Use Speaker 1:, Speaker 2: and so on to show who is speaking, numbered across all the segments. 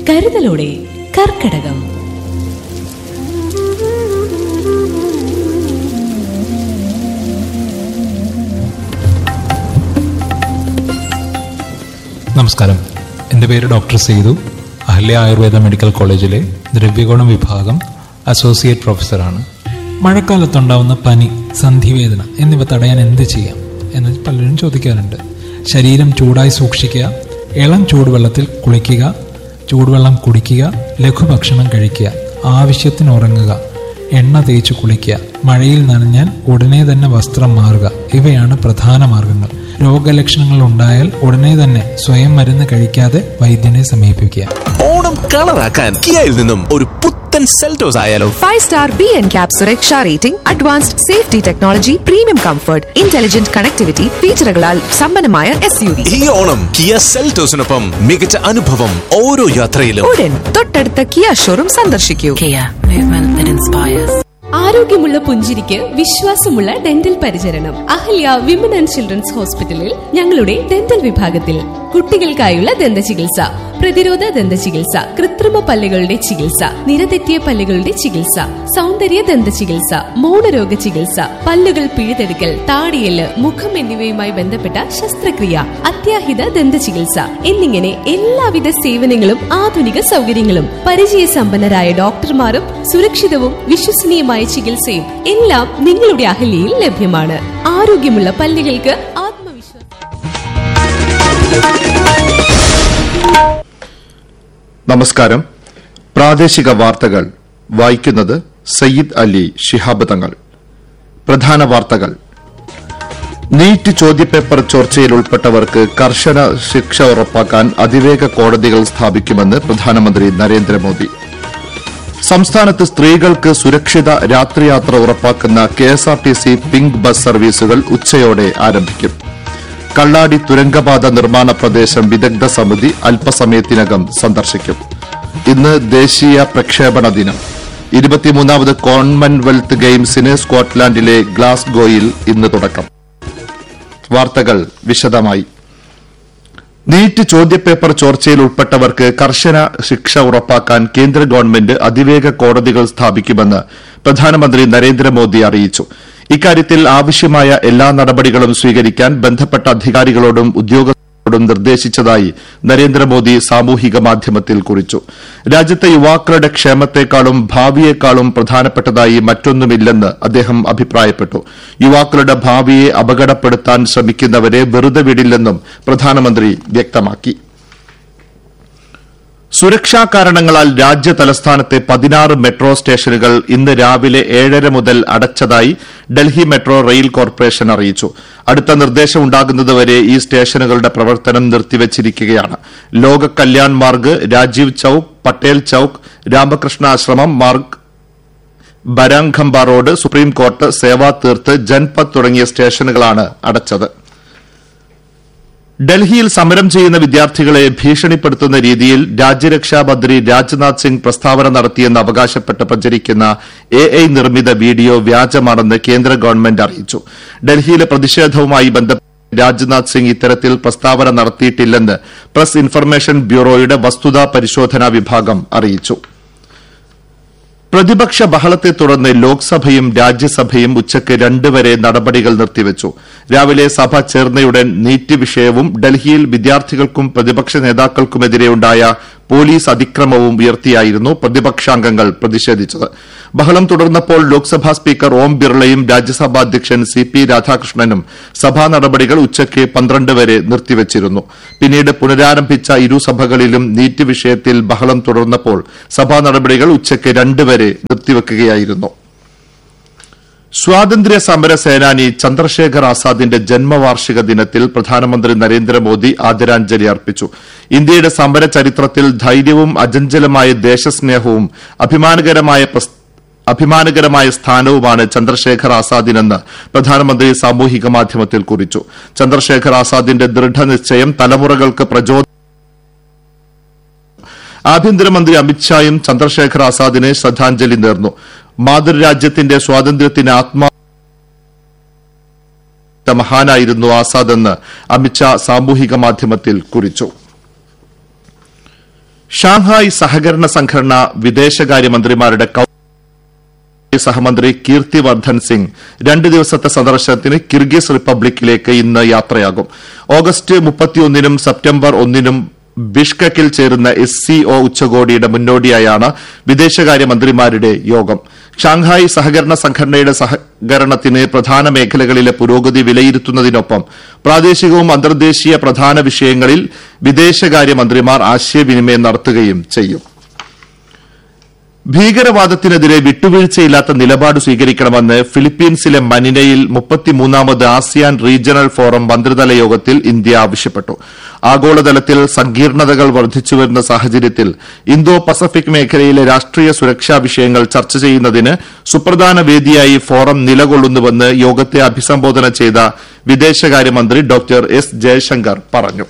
Speaker 1: കരുതലോടെ കർക്കടകം
Speaker 2: നമസ്കാരം എൻ്റെ പേര് ഡോക്ടർ സേതു അഹല്യ ആയുർവേദ മെഡിക്കൽ കോളേജിലെ ദ്രവ്യഗുണം വിഭാഗം അസോസിയേറ്റ് പ്രൊഫസറാണ് മഴക്കാലത്തുണ്ടാവുന്ന പനി സന്ധിവേദന എന്നിവ തടയാൻ എന്ത് ചെയ്യാം എന്ന് പലരും ചോദിക്കാറുണ്ട് ശരീരം ചൂടായി സൂക്ഷിക്കുക ഇളം ചൂടുവെള്ളത്തിൽ കുളിക്കുക ചൂടുവെള്ളം കുടിക്കുക ലഘുഭക്ഷണം കഴിക്കുക ആവശ്യത്തിന് ഉറങ്ങുക എണ്ണ തേച്ച് കുളിക്കുക മഴയിൽ നനഞ്ഞാൽ ഉടനെ തന്നെ വസ്ത്രം മാറുക ഇവയാണ് പ്രധാന മാർഗങ്ങൾ രോഗലക്ഷണങ്ങൾ ഉണ്ടായാൽ ഉടനെ തന്നെ സ്വയം മരുന്ന് കഴിക്കാതെ വൈദ്യനെ സമീപിക്കുക
Speaker 3: ഓണം കളറാക്കാൻ കിയയിൽ നിന്നും ഒരു പുത്തൻ സെൽറ്റോസ് ആയാലോ
Speaker 4: Five star BN Cap Sureksha rating, advanced safety technology, premium comfort, intelligent connectivity, ഫീച്ചറുകളാൽ സമ്പന്നമായ എസ് യു വി
Speaker 3: ഈ ഓണം കിയ സെൽറ്റോസിനൊപ്പം മികച്ച അനുഭവം ഓരോ യാത്രയിലും
Speaker 4: ഉടൻ തൊട്ടടുത്ത കിയ ഷോറൂം സന്ദർശിക്കൂ
Speaker 5: Kia, movement that inspires.
Speaker 1: ആരോഗ്യമുള്ള പുഞ്ചിരിക്ക് വിശ്വാസമുള്ള ഡെന്റൽ പരിചരണം അഹല്യ വിമൻ ആൻഡ് ചിൽഡ്രൻസ് ഹോസ്പിറ്റലിൽ ഞങ്ങളുടെ ഡെന്റൽ വിഭാഗത്തിൽ കുട്ടികൾക്കായുള്ള ദന്ത ചികിത്സ പ്രതിരോധ ദന്ത ചികിത്സ കൃത്രിമ പല്ലുകളുടെ ചികിത്സ നിരതെറ്റിയ പല്ലുകളുടെ ചികിത്സ സൗന്ദര്യ ദന്ത ചികിത്സ മൗനരോഗ ചികിത്സ പല്ലുകൾ പിഴുതെടുക്കൽ താടിയല് മുഖം എന്നിവയുമായി ബന്ധപ്പെട്ട ശസ്ത്രക്രിയ അത്യാഹിത ദന്ത ചികിത്സ എന്നിങ്ങനെ എല്ലാവിധ സേവനങ്ങളും ആധുനിക സൗകര്യങ്ങളും പരിചയസമ്പന്നരായ ഡോക്ടർമാരും സുരക്ഷിതവും വിശ്വസനീയമായ ചികിത്സയും എല്ലാം നിങ്ങളുടെ അഹല്യയിൽ ലഭ്യമാണ് ആരോഗ്യമുള്ള പല്ലുകൾക്ക് ആത്മവിശ്വാസം
Speaker 6: നമസ്കാരം പ്രാദേശിക വാർത്തകൾ വായിക്കുന്നത് സയ്യിദ് അലി ശിഹാബ് തങ്ങൾ പ്രധാന വാർത്തകൾ നീറ്റ് ചോദ്യപേപ്പർ ചോർച്ചയിൽ ഉൾപ്പെട്ടവർക്ക് കർശന ശിക്ഷ ഉറപ്പാക്കാൻ അതിവേഗ കോടതികൾ സ്ഥാപിക്കുമെന്ന് പ്രധാനമന്ത്രി നരേന്ദ്രമോദി സംസ്ഥാനത്ത് സ്ത്രീകൾക്ക് സുരക്ഷിത രാത്രിയാത്ര ഉറപ്പാക്കുന്ന കെഎസ്ആർടിസി പിങ്ക് ബസ് സർവീസുകൾ ഉച്ചയോടെ ആരംഭിക്കും കള്ളാടി തുരങ്കപാത നിർമ്മാണ പ്രദേശം വിദഗ്ധ സമിതി അല്പസമയത്തിനകം സന്ദർശിക്കും ഇന്ന് ദേശീയ പ്രക്ഷേപണ ദിനം ഇരുപത്തിമൂന്നാമത് കോമൺവെൽത്ത് ഗെയിംസിന് സ്കോട്ട്ലാൻഡിലെ ഗ്ലാസ്ഗോയിൽ ഇന്ന് തുടക്കം വാർത്തകൾ വിശദമായി നീറ്റ് ചോദ്യപേപ്പർ ചോർച്ചയിൽ ഉൾപ്പെട്ടവർക്ക് കർശന ശിക്ഷ ഉറപ്പാക്കാൻ കേന്ദ്ര ഗവൺമെന്റ് അതിവേഗ കോടതികൾ സ്ഥാപിക്കുമെന്ന് പ്രധാനമന്ത്രി നരേന്ദ്രമോദി അറിയിച്ചു ഇക്കാര്യത്തിൽ ആവശ്യമായ എല്ലാ നടപടികളും സ്വീകരിക്കാൻ ബന്ധപ്പെട്ട അധികാരികളോടും ഉദ്യോഗസ്ഥരോടും നിർദ്ദേശിച്ചതായി നരേന്ദ്രമോദി സാമൂഹിക മാധ്യമത്തിൽ കുറിച്ചു രാജ്യത്തെ യുവാക്കളുടെ ക്ഷേമത്തെക്കാളും ഭാവിയേക്കാളും പ്രധാനപ്പെട്ടതായി മറ്റൊന്നുമില്ലെന്ന് അദ്ദേഹം അഭിപ്രായപ്പെട്ടു യുവാക്കളുടെ ഭാവിയെ അപകടപ്പെടുത്താൻ ശ്രമിക്കുന്നവരെ വെറുതെ വിടില്ലെന്നും പ്രധാനമന്ത്രി വ്യക്തമാക്കി സുരക്ഷാ കാരണങ്ങളാൽ രാജ്യ തലസ്ഥാനത്തെ പതിനാറ് മെട്രോ സ്റ്റേഷനുകൾ ഇന്ന് രാവിലെ ഏഴര മുതൽ അടച്ചതായി ഡൽഹി മെട്രോ റെയിൽ കോർപ്പറേഷൻ അറിയിച്ചു അടുത്ത നിർദ്ദേശം ഉണ്ടാകുന്നതുവരെ ഈ സ്റ്റേഷനുകളുടെ പ്രവർത്തനം നിർത്തിവച്ചിരിക്കുകയാണ് ലോക Kalyan Marg Rajeev chowk Patel Chowk Ramakrishna Ashram Marg Barakhamba road supreme court Seva Teerth Janpath തുടങ്ങിയ സ്റ്റേഷനുകളാണ് അടച്ചത് ഡൽഹിയിൽ സമരം ചെയ്യുന്ന വിദ്യാർത്ഥികളെ ഭീഷണിപ്പെടുത്തുന്ന രീതിയിൽ രാജ്യരക്ഷാ മന്ത്രി രാജ്നാഥ് സിംഗ് പ്രസ്താവന നടത്തിയെന്ന് അവകാശപ്പെട്ട് പ്രചരിക്കുന്ന എ ഐ നിർമ്മിത വീഡിയോ വ്യാജമാണെന്ന് കേന്ദ്ര ഗവൺമെന്റ് അറിയിച്ചു ഡൽഹിയിലെ പ്രതിഷേധവുമായി ബന്ധപ്പെട്ട് രാജ്നാഥ് സിംഗ് ഇത്തരത്തിൽ പ്രസ്താവന നടത്തിയിട്ടില്ലെന്ന് പ്രസ് ഇൻഫർമേഷൻ ബ്യൂറോയുടെ വസ്തുതാ പരിശോധനാ വിഭാഗം അറിയിച്ചു പ്രതിപക്ഷ ബഹളത്തെ തുടർന്ന് ലോക്സഭയും രാജ്യസഭയും ഉച്ചയ്ക്ക് രണ്ട് വരെ നടപടികൾ നിർത്തിവച്ചു രാവിലെ സഭ ചേർന്നയുടൻ നീറ്റ് വിഷയവും ഡൽഹിയിൽ വിദ്യാർത്ഥികൾക്കും പ്രതിപക്ഷ നേതാക്കൾക്കുമെതിരെയുണ്ടായ പോലീസ് അതിക്രമവും ഉയർത്തിയായിരുന്നു പ്രതിപക്ഷാംഗങ്ങൾ പ്രതിഷേധിച്ചത് ബഹളം തുടർന്നപ്പോൾ ലോക്സഭാ സ്പീക്കർ ഓം ബിർളയും രാജ്യസഭാ അധ്യക്ഷൻ സി പി രാധാകൃഷ്ണനും സഭാ നടപടികൾ ഉച്ചയ്ക്ക് പന്ത്രണ്ട് വരെ നിർത്തിവച്ചിരുന്നു പിന്നീട് പുനരാരംഭിച്ച ഇരുസഭകളിലും നീറ്റ് വിഷയത്തിൽ ബഹളം തുടർന്നപ്പോൾ സഭാ നടപടികൾ ഉച്ചയ്ക്ക് രണ്ട് വരെ നിർത്തിവെക്കുകയായിരുന്നു സ്വാതന്ത്ര്യ സമര സേനാനി ചന്ദ്രശേഖർ ആസാദിന്റെ ജന്മവാർഷിക ദിനത്തിൽ പ്രധാനമന്ത്രി നരേന്ദ്രമോദി ആദരാഞ്ജലി അർപ്പിച്ചു ഇന്ത്യയുടെ സമര ചരിത്രത്തിൽ ധൈര്യവും അജഞ്ചലമായ ദേശസ്നേഹവും അഭിമാനകരമായ പ്രസ്- അഭിമാനകരമായ സ്ഥാനവുമാണ് ചന്ദ്രശേഖർ ആസാദിനെന്ന് പ്രധാനമന്ത്രി സാമൂഹിക മാധ്യമത്തിൽ കുറിച്ചു ചന്ദ്രശേഖർ ആസാദിന്റെ ദൃഢനിശ്ചയം തലമുറകൾക്ക് പ്രചോദനം ആഭ്യന്തരമന്ത്രി അമിത്ഷായും ചന്ദ്രശേഖർ ആസാദിന് ശ്രദ്ധാഞ്ജലി നേർന്നു മാതൃരാജ്യത്തിന്റെ സ്വാതന്ത്ര്യത്തിന് ആത്മാ മഹാനായിരുന്നു ആസാദെന്ന് അമിത്ഷാ സാമൂഹിക മാധ്യമത്തിൽ കുറിച്ചു ഷാങ്ഹായ് സഹകരണ സംഘടന വിദേശകാര്യമന്ത്രിമാരുടെ കൌ- സഹമന്ത്രി കീർത്തി വർദ്ധൻ സിംഗ് രണ്ട് ദിവസത്തെ സന്ദർശനത്തിന് കിർഗിസ് റിപ്പബ്ലിക്കിലേക്ക് ഇന്ന് യാത്രയാകും ഓഗസ്റ്റ് മുപ്പത്തിയൊന്നിനും സെപ്റ്റംബർ ഒന്നിനും ബിഷ്കക്കിൽ ചേരുന്ന എസ് സിഒ ഉച്ചകോടിയുടെ മുന്നോടിയായാണ് വിദേശകാര്യമന്ത്രിമാരുടെ യോഗം ഷാങ്ഹായ് സഹകരണ സംഘടനയുടെ സഹകരണത്തിന് പ്രധാന മേഖലകളിലെ പുരോഗതി വിലയിരുത്തുന്നതിനൊപ്പം പ്രാദേശികവും അന്തർദേശീയ പ്രധാന വിഷയങ്ങളിൽ വിദേശകാര്യമന്ത്രിമാർ ആശയവിനിമയം നടത്തുകയും ചെയ്യും ഭീകരവാദത്തിനെതിരെ വിട്ടുവീഴ്ചയില്ലാത്ത നിലപാട് സ്വീകരിക്കണമെന്ന് ഫിലിപ്പീൻസിലെ മനിനയിൽ മുപ്പത്തിമൂന്നാമത് ആസിയാൻ റീജിയണൽ ഫോറം മന്ത്രിതല യോഗത്തിൽ ഇന്ത്യ ആവശ്യപ്പെട്ടു ആഗോളതലത്തിൽ സങ്കീർണതകൾ വർദ്ധിച്ചുവരുന്ന സാഹചര്യത്തിൽ ഇന്തോ പസഫിക് മേഖലയിലെ രാഷ്ട്രീയ സുരക്ഷാ വിഷയങ്ങൾ ചർച്ച ചെയ്യുന്നതിന് സുപ്രധാന വേദിയായി ഫോറം നിലകൊള്ളുന്നുവെന്ന് യോഗത്തെ അഭിസംബോധന ചെയ്ത വിദേശകാര്യമന്ത്രി ഡോക്ടർ എസ് ജയശങ്കർ പറഞ്ഞു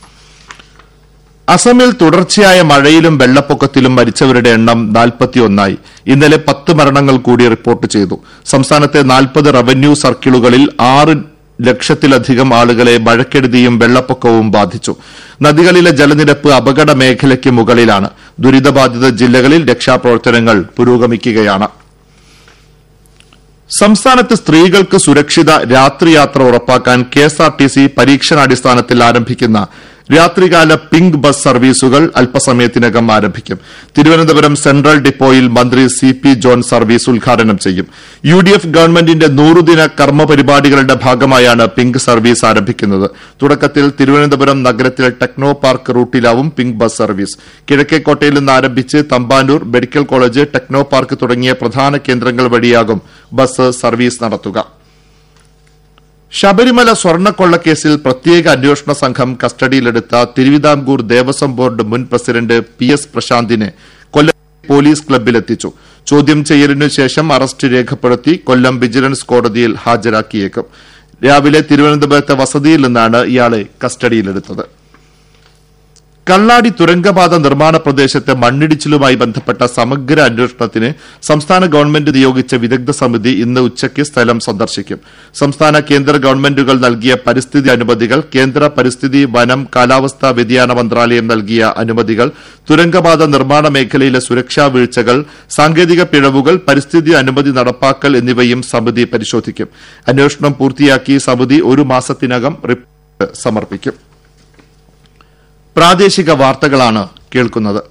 Speaker 6: അസമിൽ തുടർച്ചയായ മഴയിലും വെള്ളപ്പൊക്കത്തിലും മരിച്ചവരുടെ എണ്ണം നാൽപ്പത്തിയൊന്നായി ഇന്നലെ പത്ത് മരണങ്ങൾ കൂടി റിപ്പോർട്ട് ചെയ്തു സംസ്ഥാനത്തെ നാൽപ്പത് റവന്യൂ സർക്കിളുകളിൽ ആറ് ലക്ഷത്തിലധികം ആളുകളെ മഴക്കെടുതിയും വെള്ളപ്പൊക്കവും ബാധിച്ചു നദികളിലെ ജലനിരപ്പ് അപകട മേഖലയ്ക്ക് മുകളിലാണ് ദുരിതബാധിത ജില്ലകളിൽ രക്ഷാപ്രവർത്തനങ്ങൾ പുരോഗമിക്കുകയാണ് സംസ്ഥാനത്ത് സ്ത്രീകൾക്ക് സുരക്ഷിത രാത്രിയാത്ര ഉറപ്പാക്കാൻ കെഎസ്ആർടിസി പരീക്ഷണാടിസ്ഥാനത്തിൽ ആരംഭിക്കുന്ന രാത്രികാല പിങ്ക് ബസ് സർവീസുകൾ അല്പസമയത്തിനകം ആരംഭിക്കും തിരുവനന്തപുരം സെൻട്രൽ ഡിപ്പോയിൽ മന്ത്രി സി പി ജോൺ സർവീസ് ഉദ്ഘാടനം ചെയ്യും യു ഡി എഫ് ഗവൺമെന്റിന്റെ നൂറുദിന കർമ്മ പരിപാടികളുടെ ഭാഗമായാണ് പിങ്ക് സർവീസ് ആരംഭിക്കുന്നത് തുടക്കത്തിൽ തിരുവനന്തപുരം നഗരത്തിലെ ടെക്നോ പാർക്ക് റൂട്ടിലാവും പിങ്ക് ബസ് സർവീസ് കിഴക്കേക്കോട്ടയിൽ നിന്ന് ആരംഭിച്ച് Thampanoor medical college techno park തുടങ്ങിയ പ്രധാന കേന്ദ്രങ്ങൾ വഴിയാകും ബസ് സർവീസ് നടത്തുക ശബരിമല സ്വർണ്ണക്കൊള്ളക്കേസിൽ പ്രത്യേക അന്വേഷണ സംഘം കസ്റ്റഡിയിലെടുത്ത തിരുവിതാംകൂർ ദേവസ്വം ബോർഡ് മുൻ പ്രസിഡന്റ് പി എസ് പ്രശാന്തിനെ കൊല്ലം പോലീസ് ക്ലബ്ബിലെത്തിച്ചു ചോദ്യം ചെയ്യലിനു ശേഷം അറസ്റ്റ് രേഖപ്പെടുത്തി കൊല്ലം വിജിലൻസ് കോടതിയിൽ ഹാജരാക്കിയേക്കും രാവിലെ തിരുവനന്തപുരത്തെ വസതിയിൽ നിന്നാണ് ഇയാളെ കസ്റ്റഡിയിലെടുത്തത് കള്ളാടി തുരങ്കപാത നിർമ്മാണ പ്രദേശത്തെ മണ്ണിടിച്ചിലുമായി ബന്ധപ്പെട്ട സമഗ്ര അന്വേഷണത്തിന് സംസ്ഥാന ഗവൺമെന്റ് നിയോഗിച്ച വിദഗ്ധ സമിതി ഇന്ന് ഉച്ചയ്ക്ക് സ്ഥലം സന്ദർശിക്കും സംസ്ഥാന കേന്ദ്ര ഗവൺമെന്റുകൾ നൽകിയ പരിസ്ഥിതി അനുമതികൾ കേന്ദ്ര പരിസ്ഥിതി വനം കാലാവസ്ഥാ വ്യതിയാന മന്ത്രാലയം നൽകിയ അനുമതികൾ തുരങ്കപാത നിർമ്മാണ മേഖലയിലെ സുരക്ഷാ വീഴ്ചകൾ സാങ്കേതിക പിഴവുകൾ പരിസ്ഥിതി അനുമതി നടപ്പാക്കൽ എന്നിവയും സമിതി പരിശോധിക്കും അന്വേഷണം പൂർത്തിയാക്കി സമിതി ഒരു മാസത്തിനകം റിപ്പോർട്ട് സമർപ്പിക്കും പ്രാദേശിക വാർത്തകളാണ് കേൾക്കുന്നത്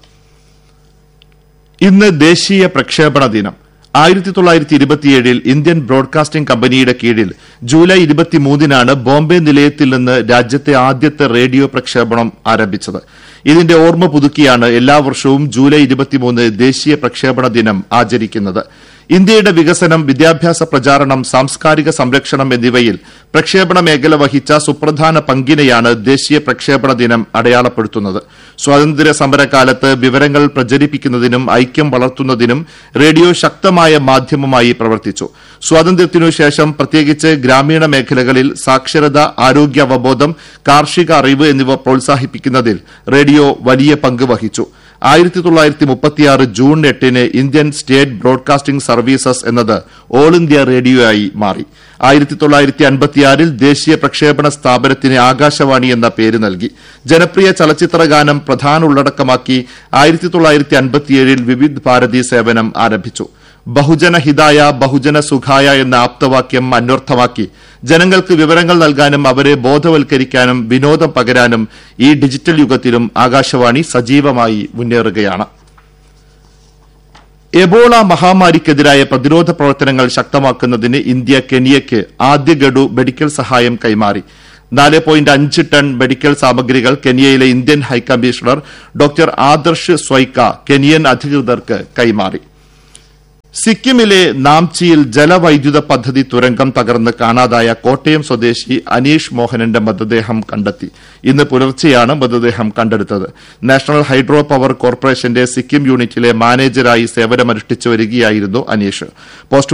Speaker 6: ഇന്ന് ദേശീയ പ്രക്ഷേപണ ദിനം ആയിരത്തി തൊള്ളായിരത്തി ഇരുപത്തിയേഴിൽ ഇന്ത്യൻ ബ്രോഡ്കാസ്റ്റിംഗ് കമ്പനിയുടെ കീഴിൽ ജൂലൈ ഇരുപത്തിമൂന്നിനാണ് ബോംബെ നിലയത്തിൽ നിന്ന് രാജ്യത്തെ ആദ്യത്തെ റേഡിയോ പ്രക്ഷേപണം ആരംഭിച്ചത് ഇതിന്റെ ഓർമ്മ പുതുക്കിയാണ് എല്ലാ വർഷവും ജൂലൈ ഇരുപത്തിമൂന്ന് ദേശീയ പ്രക്ഷേപണ ദിനം ആചരിക്കുന്നത് ഇന്ത്യയുടെ വികസനം വിദ്യാഭ്യാസ പ്രചാരണം സാംസ്കാരിക സംരക്ഷണം എന്നിവയിൽ പ്രക്ഷേപണ മേഖല വഹിച്ച സുപ്രധാന പങ്കിനെയാണ് ദേശീയ പ്രക്ഷേപണ ദിനം അടയാളപ്പെടുത്തുന്നത് സ്വാതന്ത്ര്യ സമരകാലത്ത് വിവരങ്ങൾ പ്രചരിപ്പിക്കുന്നതിനും ഐക്യം വളർത്തുന്നതിനും റേഡിയോ ശക്തമായ മാധ്യമമായി പ്രവർത്തിച്ചു സ്വാതന്ത്ര്യത്തിനു ശേഷം പ്രത്യേകിച്ച് ഗ്രാമീണ മേഖലകളിൽ സാക്ഷരത ആരോഗ്യ അവബോധം കാർഷിക അറിവ് എന്നിവ പ്രോത്സാഹിപ്പിക്കുന്നതിൽ റേഡിയോ വലിയ പങ്ക് വഹിച്ചു ആയിരത്തി തൊള്ളായിരത്തി മുപ്പത്തിയാറ് ജൂൺ എട്ടിന് ഇന്ത്യൻ സ്റ്റേറ്റ് ബ്രോഡ്കാസ്റ്റിംഗ് സർവീസസ് എന്നത് ഓൾ ഇന്ത്യ റേഡിയോ ആയി മാറി ആയിരത്തി തൊള്ളായിരത്തി അൻപത്തിയാറിൽ ദേശീയ പ്രക്ഷേപണ സ്ഥാപനത്തിന് ആകാശവാണി എന്ന പേര് നൽകി ജനപ്രിയ ചലച്ചിത്ര ഗാനം പ്രധാന ഉള്ളടക്കമാക്കി ആയിരത്തി തൊള്ളായിരത്തി അൻപത്തിയേഴിൽ വിവിധ് ഭാരതി സേവനം ആരംഭിച്ചു ബഹുജന ഹിതായ ബഹുജന സുഖായ എന്ന ആപ്തവാക്യം അന്വർത്ഥമാക്കി ജനങ്ങൾക്ക് വിവരങ്ങൾ നൽകാനും അവരെ ബോധവൽക്കരിക്കാനും വിനോദം പകരാനും ഈ ഡിജിറ്റൽ യുഗത്തിലും ആകാശവാണി സജീവമായി മുന്നേറുകയാണ് എബോള മഹാമാരിക്കെതിരായ പ്രതിരോധ പ്രവർത്തനങ്ങൾ ശക്തമാക്കുന്നതിന് ഇന്ത്യ കെനിയയ്ക്ക് ആദ്യ ഗഡു മെഡിക്കൽ സഹായം കൈമാറി നാല് പോയിന്റ് അഞ്ച് ടൺ മെഡിക്കൽ സാമഗ്രികൾ കെനിയയിലെ Indian high commissioner doctor Adarsh Swaika Kenyan അധികൃതർക്ക് കൈമാറി സിക്കിമിലെ നാംചിയിൽ ജലവൈദ്യുത പദ്ധതി തുരങ്കം തകർന്ന് കാണാതായ കോട്ടയം സ്വദേശി അനീഷ് മോഹനന്റെ മൃതദേഹം കണ്ടെത്തി ഇന്ന് പുലർച്ചെയാണ് മൃതദേഹം കണ്ടെടുത്തത് നാഷണൽ ഹൈഡ്രോ പവർ കോർപ്പറേഷന്റെ സിക്കിം യൂണിറ്റിലെ മാനേജരായി സേവനമനുഷ്ഠിച്ചു വരികയായിരുന്നു അനീഷ് പോസ്റ്റ്